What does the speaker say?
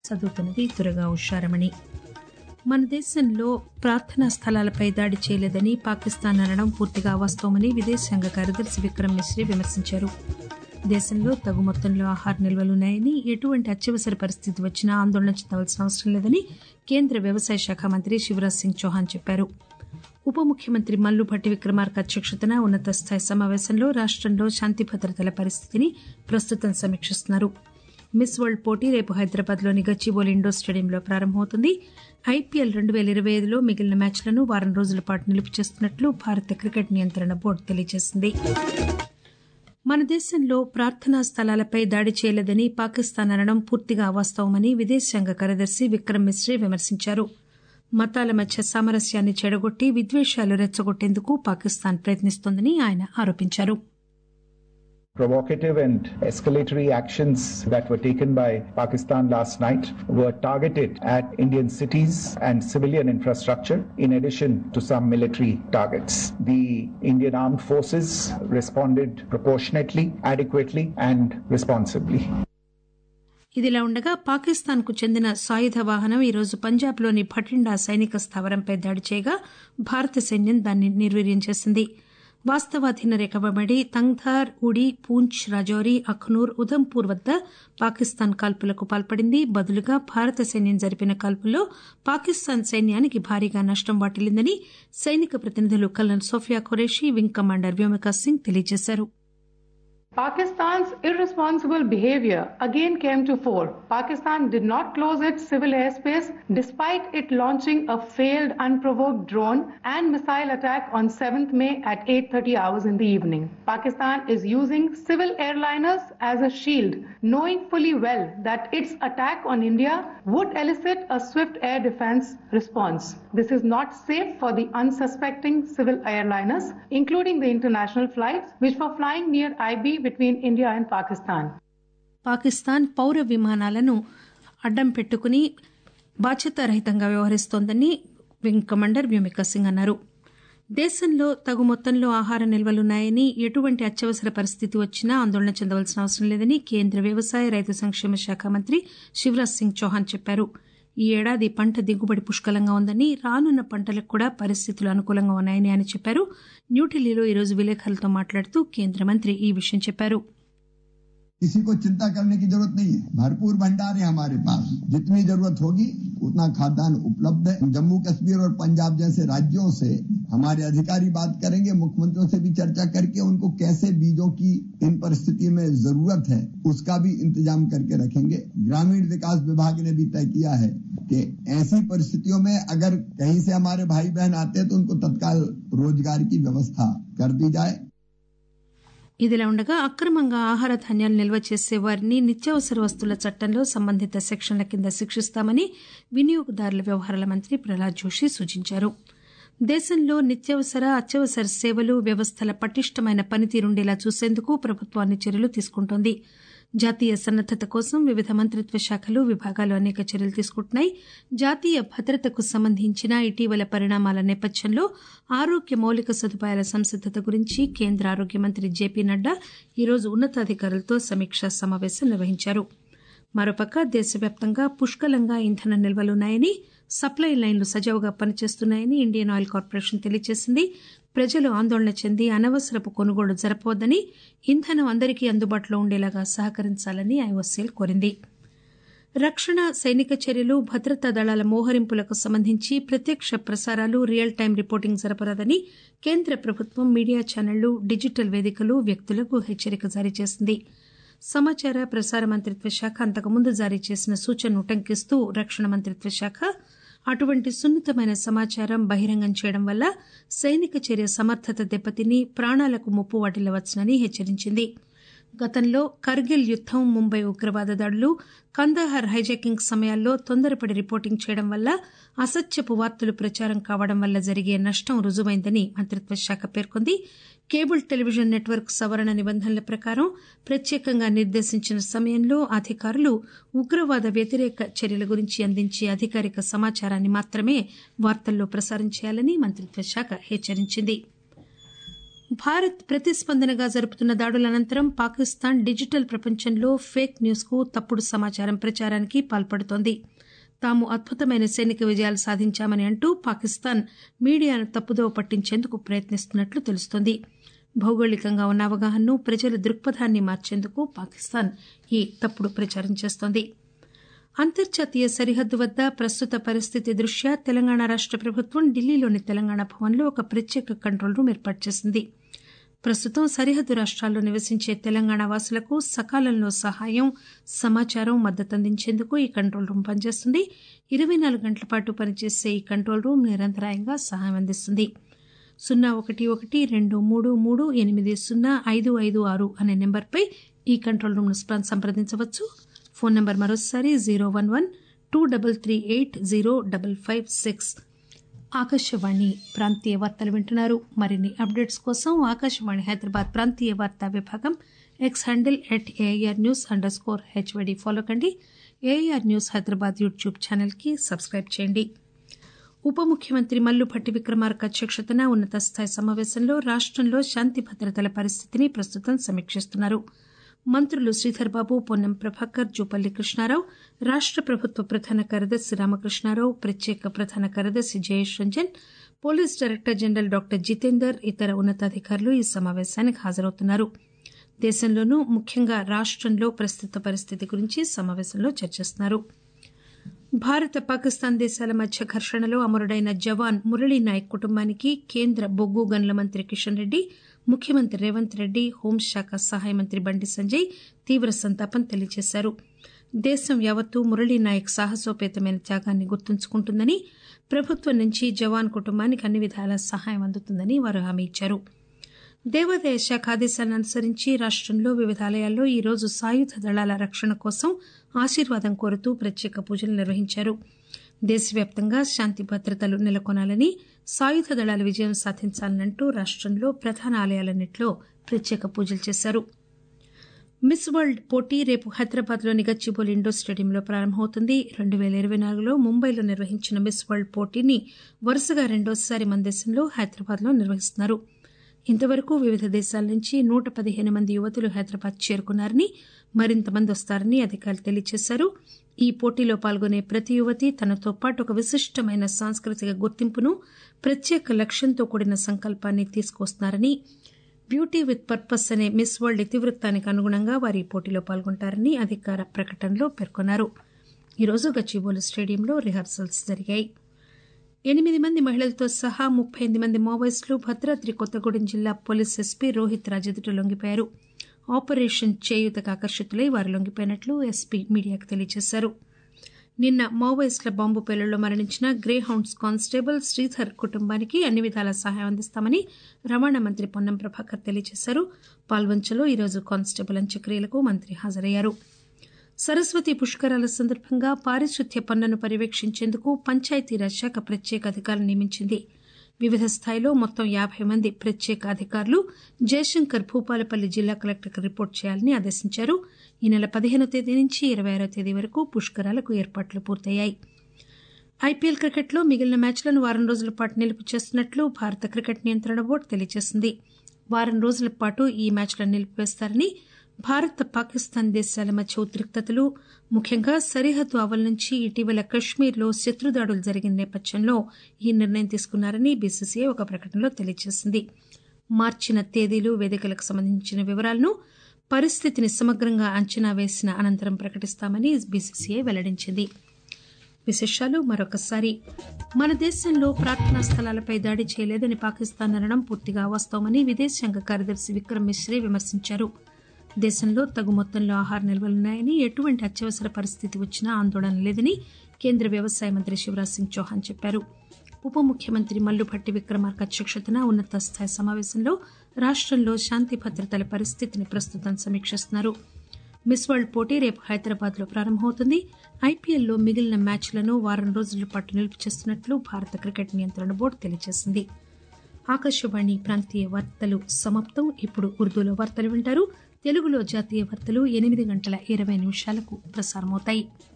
చదువుతున్నది దురగా ఉషారమణి మన దేశంలో ప్రార్థనా స్థలాలపై దాడి చేయలేదని పాకిస్తాన్ అనడం పూర్తిగా అవాస్తవమని విదేశాంగ కార్యదర్శి విక్రమ్ మిశ్రీ విమర్శించారు దేశంలో తగు మొత్తంలో ఆహార నిల్వలున్నాయని ఎటువంటి అత్యవసర పరిస్థితి వచ్చినా ఆందోళన చెందవలసిన అవసరం లేదని కేంద్ర వ్యవసాయ శాఖ మంత్రి శివరాజ్ సింగ్ చౌహాన్ చెప్పారు ఉప ముఖ్యమంత్రి మల్లు భట్టి విక్రమార్క అధ్యక్షతన ఉన్నత స్థాయి సమావేశంలో రాష్టంలో శాంతి భద్రతల పరిస్థితిని ప్రస్తుతం సమీక్షిస్తున్నారు మిస్ వరల్డ్ పోటీ రేపు హైదరాబాద్ లోని గచ్చిబౌలి ఇండోర్ స్టేడియంలో ప్రారంభమవుతుంది ఐపీఎల్ రెండు పేల ఇరవై ఐదులో మిగిలిన మ్యాచ్లను వారం రోజుల పాటు నిలుపు చేస్తున్నట్లు భారత క్రికెట్ నియంత్రణ బోర్డు తెలియజేసింది మన దేశంలో ప్రార్థనా స్థలాలపై దాడి చేయలేదని పాకిస్తాన్ అనడం పూర్తిగా అవాస్తవమని విదేశాంగ కార్యదర్శి విక్రమ్ మిశ్రీ విమర్శించారు మతాల మధ్య సామరస్యాన్ని చెడగొట్టి విద్వేషాలు రెచ్చగొట్టేందుకు పాకిస్తాన్ ప్రయత్నిస్తోందని ఆయన ఆరోపించారు Provocative and escalatory actions that were taken by Pakistan last night were targeted at Indian cities and civilian infrastructure, in addition to some military targets. The Indian armed forces responded proportionately, adequately, and responsibly. ఇదిలా ఉండగా పాకిస్తాన్ కు చెందిన సాయుధ వాహనం ఈరోజు పంజాబ్లోని భటిండా సైనిక స్థావరంపై దాడి చేయగా భారత సైన్యం దాన్ని నిర్వీర్యం చేసింది వాస్తవాధీన రేఖ వెంబడి తంగ్ధార్ ఉడి పూంచ్ రాజౌరి అఖ్నూర్ ఉధంపూర్ వద్ద పాకిస్తాన్ కాల్పులకు పాల్పడింది బదులుగా భారత సైన్యం జరిపిన కాల్పుల్లో పాకిస్తాన్ సైన్యానికి భారీగా నష్టం వాటిల్లిందని సైనిక ప్రతినిధులు colonel Sofiya Qureshi wing commander Vyomika Singh తెలియజేశారు Pakistan's irresponsible behavior again came to fore. Pakistan did not close its civil airspace despite it launching a failed unprovoked drone and missile attack on 7th May at 8:30 hours in the evening. Pakistan is using civil airliners as a shield, knowing fully well that its attack on India would elicit a swift air defense response. This is not safe for the unsuspecting civil airliners, including the international flights which were flying near IB between India and Pakistan. Pakistan పౌర విమానాలను అడ్డం పెట్టుకుని బాధ్యతారహితంగా వ్యవహరిస్తోందని wing commander Vyomika Singh అన్నారు దేశంలో తగు మొత్తంలో ఆహార నిల్వలున్నాయని ఎటువంటి అత్యవసర పరిస్థితి వచ్చినా ఆందోళన చెందవలసిన అవసరం లేదని కేంద్ర వ్యవసాయ రైతు సంక్షేమ శాఖ మంత్రి శివరాజ్ సింగ్ చౌహాన్ చెప్పారు ఈ ఏడాది పంట దిగుబడి పుష్కలంగా ఉందని రానున్న పంటలకు కూడా పరిస్థితులు అనుకూలంగా ఉన్నాయని ఆయన చెప్పారు న్యూఢిల్లీలో ఈరోజు విలేకరులతో మాట్లాడుతూ కేంద్ర మంత్రి ఈ విషయం చెప్పారు किसी को चिंता करने की जरूरत नहीं है भरपूर भंडार है हमारे पास जितनी जरूरत होगी उतना खाद्यान्न उपलब्ध है जम्मू कश्मीर और पंजाब जैसे राज्यों से हमारे अधिकारी बात करेंगे मुख्यमंत्रियों से भी चर्चा करके उनको कैसे बीजों की इन परिस्थिति में जरूरत है उसका भी इंतजाम करके रखेंगे ग्रामीण विकास विभाग ने भी तय किया है कि ऐसी परिस्थितियों में अगर कहीं से हमारे भाई बहन आते हैं तो उनको तत्काल रोजगार की व्यवस्था कर दी जाए ఇదిలా ఉండగా అక్రమంగా ఆహార ధాన్యాలు నిల్వ చేసే వారిని నిత్యావసర వస్తువుల చట్టంలో సంబంధిత సెక్షన్ల కింద శిక్షిస్తామని వినియోగదారుల వ్యవహారాల మంత్రి ప్రహ్లాద్ జోషి సూచించారు దేశంలో నిత్యావసర అత్యవసర సేవలు వ్యవస్థల పటిష్టమైన పనితీరుండేలా చూసేందుకు ప్రభుత్వం అన్ని చర్యలు తీసుకుంటోంది జాతీయ సన్నద్దత కోసం వివిధ మంత్రిత్వ శాఖలు విభాగాలు అనేక చర్యలు తీసుకుంటున్నాయి జాతీయ భద్రతకు సంబంధించిన ఇటీవల పరిణామాల నేపథ్యంలో ఆరోగ్య మౌలిక సదుపాయాల సంసిద్దత గురించి కేంద్ర ఆరోగ్య మంత్రి జేపీ నడ్డా ఈరోజు ఉన్నతాధికారులతో సమీక్షా సమావేశం నిర్వహించారు మరోపక్క దేశవ్యాప్తంగా పుష్కలంగా ఇంధన నిల్వలున్నాయని సప్లై లైన్లు సజావుగా పనిచేస్తున్నాయని ఇండియన్ ఆయిల్ కార్పొరేషన్ తెలియజేసింది ప్రజలు ఆందోళన చెంది అనవసరపు కొనుగోలు జరపవద్దని ఇంధనం అందరికీ అందుబాటులో ఉండేలాగా సహకరించాలని ఐఓసీఎల్ కోరింది రక్షణ సైనిక చర్యలు భద్రతా దళాల మోహరింపులకు సంబంధించి ప్రత్యక్ష ప్రసారాలు రియల్ టైం రిపోర్టింగ్ జరపరాదని కేంద్ర ప్రభుత్వం మీడియా ఛానళ్లు డిజిటల్ వేదికలు వ్యక్తులకు హెచ్చరిక జారీ చేసింది సమాచార ప్రసార మంత్రిత్వ శాఖ అంతకుముందు జారీ చేసిన సూచనను ఉటంకిస్తూ రక్షణ మంత్రిత్వ శాఖ అటువంటి సున్నితమైన సమాచారం బహిరంగం చేయడం వల్ల సైనిక చర్య సమర్థత దెబ్బతిని ప్రాణాలకు ముప్పు వాటిల్లవచ్చునని హెచ్చరించింది గతంలో కర్గిల్ యుద్దం ముంబై ఉగ్రవాద దాడులు కందహార్ హైజాకింగ్ సమయాల్లో తొందరపడి రిపోర్టింగ్ చేయడం వల్ల అసత్యపు వార్తలు ప్రచారం కావడం వల్ల జరిగే నష్టం రుజువైందని మంత్రిత్వ శాఖ పేర్కొంది కేబుల్ టెలివిజన్ నెట్వర్క్ సవరణ నిబంధనల ప్రకారం ప్రత్యేకంగా నిర్దేశించిన సమయంలో అధికారులు ఉగ్రవాద వ్యతిరేక చర్యల గురించి అందించే అధికారిక సమాచారాన్ని మాత్రమే వార్తల్లో ప్రసారం చేయాలని మంత్రిత్వ శాఖ హెచ్చరించింది భారత్ ప్రతిస్పందనగా జరుపుతున్న దాడుల అనంతరం పాకిస్తాన్ డిజిటల్ ప్రపంచంలో ఫేక్ న్యూస్ కు తప్పుడు సమాచారం ప్రచారానికి పాల్పడుతోంది తాము అద్భుతమైన సైనిక విజయాలు సాధించామని అంటూ పాకిస్తాన్ మీడియాను తప్పుదోవ పట్టించేందుకు ప్రయత్నిస్తున్నట్లు తెలుస్తోంది భౌగోళికంగా ఉన్న అవగాహనను ప్రజల దృక్పథాన్ని మార్చేందుకు పాకిస్తాన్ ఈ తప్పుడు ప్రచారం చేస్తోంది అంతర్జాతీయ సరిహద్దు వద్ద ప్రస్తుత పరిస్థితి దృష్ట్యా తెలంగాణ రాష్ట ప్రభుత్వం ఢిల్లీలోని తెలంగాణ భవన్లో ఒక ప్రత్యేక కంట్రోల్ రూమ్ ఏర్పాటు చేసింది ప్రస్తుతం సరిహద్దు రాష్ట్రాల్లో నివసించే తెలంగాణ వాసులకు సకాలంలో సహాయం సమాచారం మద్దతు అందించేందుకు ఈ కంట్రోల్ రూమ్ పనిచేస్తుంది ఇరవై నాలుగు గంటల పాటు పనిచేసే ఈ కంట్రోల్ రూమ్ నిరంతరాయంగా సహాయం అందిస్తుంది సున్నా ఒకటి ఒకటి రెండు మూడు మూడు ఎనిమిది సున్నా ఐదు ఐదు ఆరు అనే నెంబర్పై ఈ కంట్రోల్ రూమ్ను సంప్రదించవచ్చు ఫోన్ నెంబర్ మరోసారి zero one one two double three eight zero double five six Akashvani ప్రాంతీయ వార్తలు వింటున్నారు మరిన్ని అప్డేట్స్ కోసం ఆకాశవాణి హైదరాబాద్ ప్రాంతీయ వార్తా విభాగం X handle at AIR news underscore HYD follow కండి ఏఐఆర్ న్యూస్ హైదరాబాద్ యూట్యూబ్ ఛానల్కి సబ్స్క్రైబ్ చేయండి ఉప ముఖ్యమంత్రి మల్లుభట్టి విక్రమార్క అధ్యక్షతన ఉన్నత స్థాయి సమావేశంలో రాష్టంలో శాంతి భద్రతల పరిస్థితిని ప్రస్తుతం సమీక్షిస్తున్నారు మంత్రులు శ్రీధర్ బాబు పొన్నం ప్రభాకర్ జూపల్లి కృష్ణారావు రాష్ట ప్రభుత్వ ప్రధాన కార్యదర్శి రామకృష్ణారావు ప్రత్యేక ప్రధాన కార్యదర్శి Jayesh Ranjan police director general doctor Jitender ఇతర ఉన్నతాధికారులు ఈ సమావేశానికి హాజరవుతున్నారు దేశంలోనూ ముఖ్యంగా రాష్టంలో ప్రస్తుత పరిస్థితి గురించి సమావేశంలో చర్చిస్తున్నారు భారత పాకిస్తాన్ దేశాల మధ్య ఘర్షణలో అమరుడైన జవాన్ మురళీ నాయక్ కుటుంబానికి కేంద్ర బొగ్గు గనుల మంత్రి కిషన్ రెడ్డి ముఖ్యమంత్రి రేవంత్ రెడ్డి హోంశాఖ సహాయ మంత్రి బండి సంజయ్ తీవ్ర సంతాపం తెలియజేశారు దేశం యావత్తూ మురళీ నాయక్ సాహసోపేతమైన త్యాగాన్ని గుర్తుంచుకుంటుందని ప్రభుత్వం నుంచి జవాన్ కుటుంబానికి అన్ని విధాల సహాయం అందుతుందని వారు హామీ ఇచ్చారు దేవాదాయ శాఖ ఆదేశాలను అనుసరించి రాష్టంలో వివిధ ఆలయాల్లో ఈ రోజు సాయుధ దళాల రక్షణ కోసం ఆశీర్వాదం కోరుతూ ప్రత్యేక పూజలు నిర్వహించారు దేశవ్యాప్తంగా శాంతి భద్రతలు నెలకొనాలని సాయుధ దళాల విజయం సాధించాలనంటూ రాష్టంలో ప్రధాన ఆలయాలన్నింటిలో ప్రత్యేక పూజలు చేశారు మిస్ వరల్డ్ పోటీ రేపు హైదరాబాద్లోని గచ్చిబౌలి ఇండోర్ స్టేడియంలో ప్రారంభమవుతుంది రెండు పేల ఇరవై నాలుగులో ముంబైలో నిర్వహించిన మిస్ వరల్డ్ పోటీని వరుసగా రెండోసారి మన దేశంలో హైదరాబాద్లో నిర్వహిస్తున్నారు ఇంతవరకు వివిధ దేశాల నుంచి నూట పదిహేను మంది యువతులు హైదరాబాద్ చేరుకున్నారని మరింత మంది వస్తారని అధికారులు తెలియజేశారు ఈ పోటీలో పాల్గొనే ప్రతి యువతి తనతో పాటు ఒక విశిష్టమైన సాంస్కృతిక గుర్తింపును ప్రత్యేక లక్ష్యంతో కూడిన సంకల్పాన్ని తీసుకొస్తున్నారని బ్యూటీ విత్ పర్పస్ అనే మిస్ వరల్డ్ ఇతివృత్తానికి అనుగుణంగా వారు ఈ పోటీలో పాల్గొంటారని అధికార ప్రకటనలో పేర్కొన్నారు ఈరోజు గచ్చిబౌలి స్టేడియంలో రిహార్సల్స్ జరిగాయి ఎనిమిది మంది మహిళలతో సహా ముప్పై ఎనిమిది మంది మావోయిస్టులు భద్రాద్రి కొత్తగూడెం జిల్లా పోలీస్ ఎస్పీ రోహిత్ రాజ్ ఎదుట లొంగిపోయారు ఆపరేషన్ చేయూతకు ఆకర్షితులై వారు లొంగిపోయినట్లు ఎస్పీ మీడియాకు తెలియజేశారు నిన్న మావోయిస్టుల బాంబు పేలుళ్లో మరణించిన గ్రే హౌండ్స్ కానిస్టేబుల్ శ్రీధర్ కుటుంబానికి అన్ని విధాల సహాయం అందిస్తామని రవాణా మంత్రి పొన్నం ప్రభాకర్ తెలియజేశారు పాల్వంచలో ఈరోజు కానిస్టేబుల్ అంత్యక్రియలకు మంత్రి హాజరయ్యారు సరస్వతి పుష్కరాల సందర్భంగా పారిశుద్ధ్య పనులను పర్యవేక్షించేందుకు పంచాయతీరాజ్ శాఖ ప్రత్యేక అధికారులు నియమించింది వివిధ స్థాయిలో మొత్తం యాబై మంది ప్రత్యేక అధికారులు జయశంకర్ భూపాలపల్లి జిల్లా కలెక్టర్కు రిపోర్ట్ చేయాలని ఆదేశించారు ఈ నెల పదిహేనో తేదీ నుంచి ఇరవై ఆరో తేదీ వరకు పుష్కరాలకు ఏర్పాట్లు పూర్తయ్యాయి ఐపీఎల్ క్రికెట్లో మిగిలిన మ్యాచ్లను వారం రోజుల పాటు నిలుపు చేస్తున్నట్లు భారత క్రికెట్ నియంత్రణ బోర్డు తెలియజేసింది వారం రోజుల పాటు ఈ మ్యాచ్లను నిలిపివేస్తారని భారత్ పాకిస్తాన్ దేశాల మధ్య ఉద్రిక్తతలు ముఖ్యంగా సరిహద్దు ఆవల నుంచి ఇటీవల కశ్మీర్లో శత్రుదాడులు జరిగిన నేపథ్యంలో ఈ నిర్ణయం తీసుకున్నారని బీసీసీఐ ఒక ప్రకటనలో తెలియజేసింది మార్చిన తేదీలు వేదికలకు సంబంధించిన వివరాలను పరిస్థితిని సమగ్రంగా అంచనా వేసిన అనంతరం ప్రకటిస్తామని బీసీసీఐ వెల్లడించింది విశేషాలు మరొకసారి మన దేశంలో ప్రార్థనా స్థలాలపై దాడి చేయలేదని పాకిస్తాన్ అనడం పూర్తిగా వాస్తవమని విదేశాంగ కార్యదర్శి విక్రమ్ మిశ్రీ విమర్శించారు దేశంలో తగు మొత్తంలో ఆహార నిల్వలున్నాయని ఎటువంటి అత్యవసర పరిస్థితి వచ్చినా ఆందోళన లేదని కేంద్ర వ్యవసాయ మంత్రి శివరాజ్ సింగ్ చౌహాన్ చెప్పారు ఉప ముఖ్యమంత్రి మల్లుభట్టి విక్రమార్క అధ్యక్షతన ఉన్నత స్థాయి సమావేశంలో రాష్టంలో శాంతి భద్రతల పరిస్థితిని ప్రస్తుతం సమీక్షిస్తున్నారు మిస్ వరల్డ్ పోటీ రేపు హైదరాబాద్ లో ప్రారంభమవుతుంది ఐపీఎల్లో మిగిలిన మ్యాచ్లను వారం రోజుల పాటు నిలుపు చేస్తున్నట్లు భారత క్రికెట్ నియంత్రణ బోర్డు తెలియజేసింది ఆకాశవాణి ప్రాంతీయ వార్తలు సమాప్తం ఇప్పుడు ఉర్దూలో వార్తలు వింటారు తెలుగులో జాతీయ వార్తలు ఎనిమిది గంటల ఇరవై నిమిషాలకు ప్రసారమవుతాయి